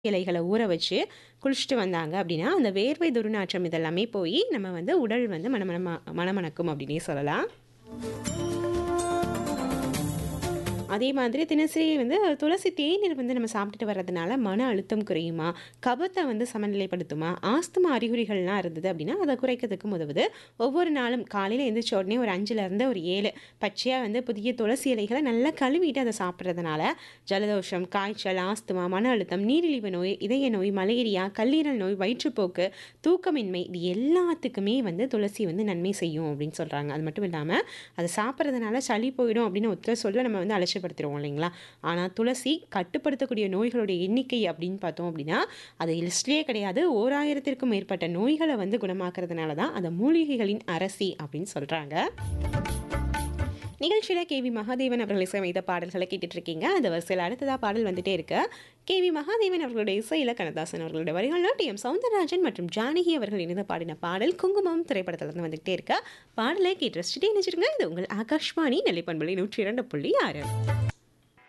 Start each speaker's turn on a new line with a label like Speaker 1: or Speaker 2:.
Speaker 1: இலைகள ஊற வச்சு குளிச்சுட்டு வந்தாங்க அப்படின்னா, அந்த வேர்வை துர்நாற்றம் இதெல்லாமே போயி, நம்ம வந்து உடல் வந்து மணமணமா மணமணக்கும் அப்படின்னே சொல்லலாம். அதே மாதிரி தினசரி வந்து துளசி தேநீர் வந்து நம்ம சாப்பிட்டுட்டு வர்றதுனால மன அழுத்தம் குறையுமா? கபத்த வந்து சமநிலைப்படுத்துமா? ஆஸ்துமா அறிகுறிகள்லாம் இருந்தது அப்படின்னா, அத குறைக்கிறதுக்கும் உதவுது. ஒவ்வொரு நாளும் காலையில எந்திரிச்ச உடனே ஒரு 5லருந்து ஒரு 7 பச்சையா வந்து புதிய துளசி இலைகள நல்லா கழுவிட்டு அத சாப்பிடுறதுனால, ஜலதோஷம், காய்ச்சல், ஆஸ்துமா, மன அழுத்தம், நீரிழிவு நோய், இதய நோய், மலேரியா, கல்லீரல் நோய், வயிற்றுப்போக்கு, தூக்கமின்மை இது எல்லாத்துக்குமே வந்து துளசி வந்து நன்மை செய்யும் அப்படின்னு சொல்றாங்க. அது மட்டும் இல்லாம, அத சாப்பிடுறதுனால சளி போயிடும் அப்படின்னு ஒருத்தர் சொல்ல நம்ம வந்து அலட்சியப்படுத்திருவோம் இல்லைங்களா? ஆனா துளசி கட்டுப்படுத்தக்கூடிய நோய்களுடைய எண்ணிக்கை அப்படின்னு பார்த்தோம் அப்படின்னா, அது லிஸ்ட்லயே கிடையாது. 1000த்திற்கும் மேற்பட்ட நோய்கள வந்து குணமாக்குறதுனால தான் அத மூலிகைகளின் அரசி அப்படின்னு சொல்றாங்க. நிகழ்ச்சியில கே.வி. மகாதேவன் அவர்கள் இசையமைத்த பாடல்கள கேட்டுட்டு இருக்கீங்க. அந்த வரிசையில அடுத்ததா பாடல் வந்துட்டே இருக்கு. கே.வி. மகாதேவன் அவர்களுடைய இசையில கண்ணதாசன் அவர்களுடைய வரிகள்ல டி.எம். சௌந்தரராஜன் மற்றும் ஜானகி அவர்கள் இணைந்து பாடின பாடல் குங்குமம் திரைப்படத்திலிருந்து வந்துகிட்டே இருக்கு. பாடலை கேட்டு ரசிச்சுட்டே இணைஞ்சிருங்க. இது உங்கள் ஆகாஷ்வாணி நெல்லை பண்பலை 102.6